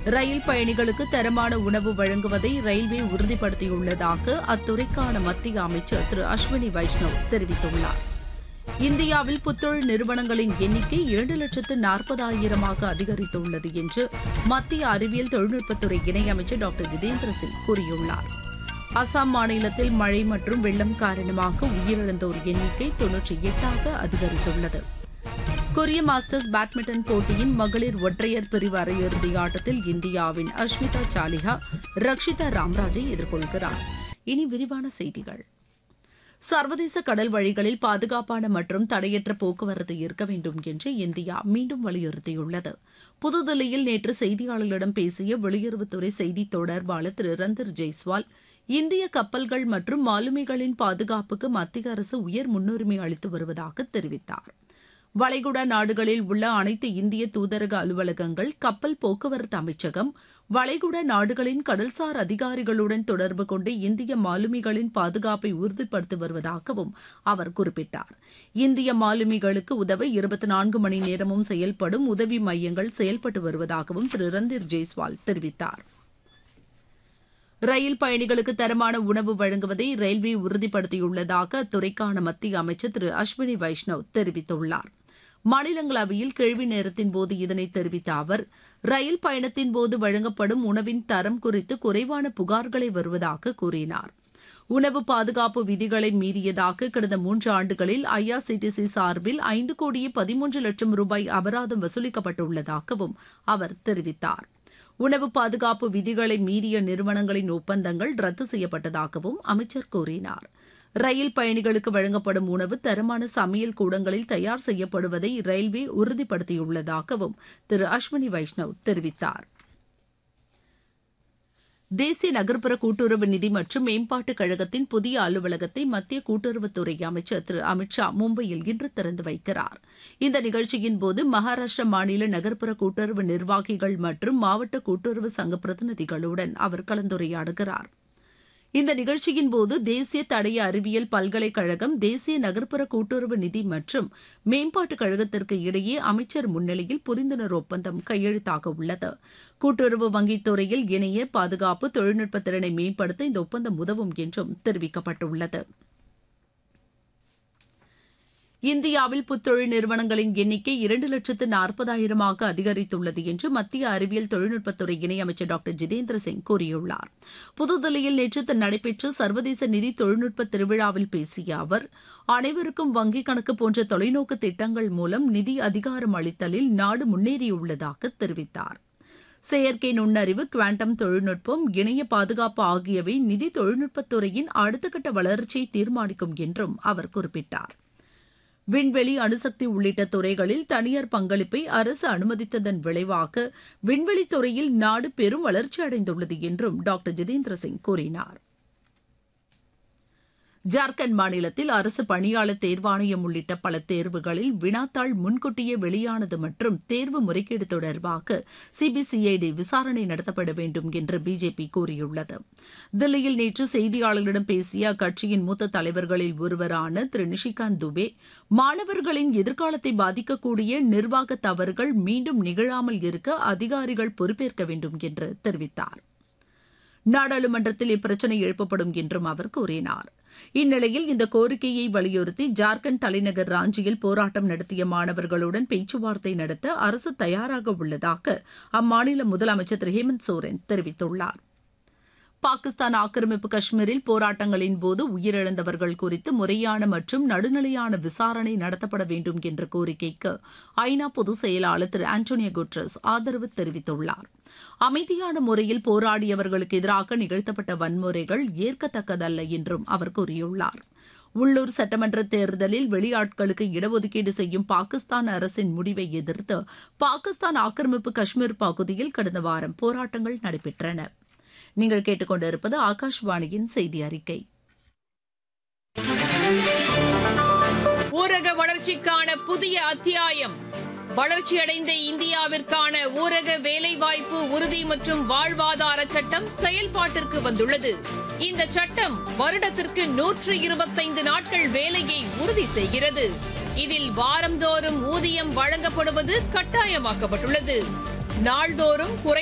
ரயில் பயணிகளுக்கு தரமான உணவு வழங்குவதை ரயில்வே உறுதிப்படுத்தியுள்ளதாக அத்துறைக்கான மத்திய அமைச்சர் திரு அஸ்வினி வைஷ்ணவ் தெரிவித்துள்ளார் இந்தியாவில் புத்தொழில் நிறுவனங்களின் எண்ணிக்கை இரண்டு லட்சத்து நாற்பதாயிரமாக அதிகரித்துள்ளது என்று மத்திய அறிவியல் தொழில்நுட்பத்துறை இணையமைச்சர் டாக்டர் ஜிதேந்திர சிங் கூறியுள்ளார் அசாம் மாநிலத்தில் மழை மற்றும் வெள்ளம் காரணமாக உயிரிழந்தோர் எண்ணிக்கை தொன்னூற்றி எட்டாக அதிகரித்துள்ளது கொரிய மாஸ்டர்ஸ் பேட்மிண்டன் போட்டியின் மகளிர் ஒற்றையர் பிரிவு அரையிறுதி ஆட்டத்தில் இந்தியாவின் அஷ்மிதா சாலிஹா ரக்ஷிதா ராம்ராஜை எதிர்கொள்கிறார் இனி விரிவான செய்திகள் சர்வதேச கடல் வழிகளில் பாதுகாப்பான மற்றும் தடையற்ற போக்குவரத்து இருக்க வேண்டும் என்று இந்தியா மீண்டும் வலியுறுத்தியுள்ளது புதுதில்லியில் நேற்று செய்தியாளர்களிடம் பேசிய வெளியுறவுத்துறை செய்தி தொடர்பாளர் திரு ரந்தர் ஜெய்ஸ்வால் இந்திய கப்பல்கள் மற்றும் மாலுமிகளின் பாதுகாப்புக்கு மத்திய அரசு உயர் முன்னுரிமை அளித்து வருவதாக தெரிவித்தார் வளைகுடா நாடுகளில் உள்ள அனைத்து இந்திய தூதரக அலுவலகங்கள் கப்பல் போக்குவரத்து அமைச்சகம் வளைகுடா நாடுகளின் கடல்சார் அதிகாரிகளுடன் தொடர்பு கொண்டு இந்திய மாலுமிகளின் பாதுகாப்பை உறுதிப்படுத்தி வருவதாகவும் அவர் குறிப்பிட்டார் இந்திய மாலுமிகளுக்கு உதவ இருபத்தி நான்கு மணி நேரமும் செயல்படும் உதவி மையங்கள் செயல்பட்டு வருவதாகவும் திரு ரந்தீர் ஜெய்ஸ்வால் தெரிவித்தார் ரயில் பயணிகளுக்கு தரமான உணவு வழங்குவதை ரயில்வே உறுதிப்படுத்தியுள்ளதாக அத்துறைக்கான மத்திய அமைச்சர் திரு அஸ்வினி வைஷ்ணவ் தெரிவித்துள்ளார் மாநிலங்களவையில் கேள்வி நேரத்தின் போது இதனை தெரிவித்த அவர் ரயில் பயணத்தின் போது வழங்கப்படும் உணவின் தரம் குறித்து குறைவான புகார்களை வருவதாக கூறினார் உணவு பாதுகாப்பு விதிகளை மீறியதாக கடந்த மூன்று ஆண்டுகளில் ஐஆர்சிடிசி சார்பில் ஐந்து கோடியே பதிமூன்று லட்சம் ரூபாய் அபராதம் வசூலிக்கப்பட்டுள்ளதாகவும் அவர் தெரிவித்தார் உணவு பாதுகாப்பு விதிகளை மீறிய நிறுவனங்களின் ஒப்பந்தங்கள் ரத்து செய்யப்பட்டதாகவும் அமைச்சர் கூறினார் ரயில் பயணிகளுக்கு வழங்கப்படும் உணவு தரமான சமையல் கூடங்களில் தயார் செய்யப்படுவதை ரயில்வே உறுதிப்படுத்தியுள்ளதாகவும் திரு அஸ்வினி வைஷ்ணவ் தெரிவித்தார் தேசிய நகர்ப்புற கூட்டுறவு நிதி மற்றும் மேம்பாட்டுக் கழகத்தின் புதிய அலுவலகத்தை மத்திய கூட்டுறவுத்துறை அமைச்சர் திரு அமித் ஷா மும்பையில் இன்று திறந்து வைக்கிறார் இந்த நிகழ்ச்சியின் போது மகாராஷ்டிர மாநில நகர்ப்புற கூட்டுறவு நிர்வாகிகள் மற்றும் மாவட்ட கூட்டுறவு சங்க பிரதிநிதிகளுடன் அவர் கலந்துரையாடுகிறார் இந்த நிகழ்ச்சியின் போது தேசிய தடய அறிவியல் பல்கலைக்கழகம் தேசிய நகர்ப்புற கூட்டுறவு நிதி மற்றும் மேம்பாட்டுக் கழகத்திற்கு இடையே அமைச்சர் முன்னிலையில் புரிந்துணர்வு ஒப்பந்தம் கையெழுத்தாக உள்ளது கூட்டுறவு வங்கித் துறையில் இணைய பாதுகாப்பு தொழில்நுட்ப திறனை மேம்படுத்த இந்த ஒப்பந்தம் உதவும் என்றும் தெரிவிக்கப்பட்டுள்ளது இந்தியாவில் புத்தொழில் நிறுவனங்களின் எண்ணிக்கை இரண்டு லட்சத்து நாற்பதாயிரமாக அதிகரித்துள்ளது என்று மத்திய அறிவியல் தொழில்நுட்பத்துறை இணையமைச்சர் டாக்டர் ஜிதேந்திர சிங் கூறியுள்ளார் புதுதில்லியில் நேற்று நடைபெற்ற சர்வதேச நிதி தொழில்நுட்ப திருவிழாவில் பேசிய அவர் அனைவருக்கும் வங்கிக் கணக்கு போன்ற தொலைநோக்கு திட்டங்கள் மூலம் நிதி அதிகாரம் அளித்தலில் நாடு முன்னேறியுள்ளதாக தெரிவித்தார் செயற்கை நுண்ணறிவு குவாண்டம் தொழில்நுட்பம் இணைய பாதுகாப்பு ஆகியவை நிதி தொழில்நுட்பத்துறையின் அடுத்த கட்ட வளர்ச்சியை தீர்மானிக்கும் என்றும் அவர் குறிப்பிட்டார் விண்வெளி அணுசக்தி உள்ளிட்ட துறைகளில் தனியார் பங்களிப்பை அரசு அனுமதித்ததன் விளைவாக விண்வெளித் துறையில் நாடு பெரும் வளர்ச்சி அடைந்துள்ளது என்றும் டாக்டர் ஜிதேந்திர சிங் கூறினார் ஜார்க்கண்ட் மாநிலத்தில் அரசு பணியாளர் தேர்வாணையம் உள்ளிட்ட பல தேர்வுகளில் வினாத்தாள் முன்கூட்டியே வெளியானது மற்றும் தேர்வு முறைகேடு தொடர்பாக சிபிசிஐடி விசாரணை நடத்தப்பட வேண்டும் என்று பிஜேபி கூறியுள்ளது தில்லியில் நேற்று செய்தியாளர்களிடம் பேசிய அக்கட்சியின் மூத்த தலைவர்களில் ஒருவரான திரு நிஷிகாந்த் துபே மாணவர்களின் எதிர்காலத்தை பாதிக்கக்கூடிய நிர்வாக தவறுகள் மீண்டும் நிகழாமல் இருக்க அதிகாரிகள் பொறுப்பேற்க வேண்டும் என்று தெரிவித்தார் நாடாளுமன்றத்தில் இப்பிரச்சினை எழுப்பப்படும் என்றும் அவர் கூறினார் இந்நிலையில் இந்த கோரிக்கையை வலியுறுத்தி ஜார்க்கண்ட் தலைநகர் ராஞ்சியில் போராட்டம் நடத்திய மாணவர்களுடன் பேச்சுவார்த்தை நடத்த அரசு தயாராக உள்ளதாக அம்மாநில முதலமைச்சர் திரு ஹேமந்த் சோரன் தெரிவித்துள்ளார் பாகிஸ்தான் ஆக்கிரமிப்பு காஷ்மீரில் போராட்டங்களின் போது உயிரிழந்தவர்கள் குறித்து முறையான மற்றும் நடுநிலையான விசாரணை நடத்தப்பட வேண்டும் என்ற கோரிக்கைக்கு ஐநா பொதுச் செயலாளர் திரு ஆண்டோனியோ குட்ரஸ் ஆதரவு தெரிவித்துள்ளார் அமைதியான முறையில் போராடியவர்களுக்கு எதிராக நிகழ்த்தப்பட்ட வன்முறைகள் ஏற்கத்தக்கதல்ல என்றும் அவர் கூறியுள்ளார் உள்ளூர் சட்டமன்ற தேர்தலில் வெளியாட்களுக்கு இடஒதுக்கீடு செய்யும் பாகிஸ்தான் அரசின் முடிவை எதிர்த்து பாகிஸ்தான் ஆக்கிரமிப்பு காஷ்மீர் பகுதியில் கடந்த வாரம் போராட்டங்கள் நடைபெற்றன நீங்கள் கேட்டுக்கொண்டிருப்பது ஆகாஷ்வாணியின் செய்தி அறிக்கை ஊரக வளர்ச்சிக்கான புதிய அத்தியாயம் வளர்ச்சியடைந்த இந்தியாவிற்கான ஊரக வேலைவாய்ப்பு உறுதி மற்றும் வாழ்வாதார சட்டம் செயல்பாட்டிற்கு வந்துள்ளது இந்த சட்டம் வருடத்திற்கு நூற்று இருபத்தைந்து நாட்கள் வேலையை உறுதி செய்கிறது இதில் வாரந்தோறும் ஊதியம் வழங்கப்படுவது கட்டாயமாக்கப்பட்டுள்ளது நாள்தோறும் குறை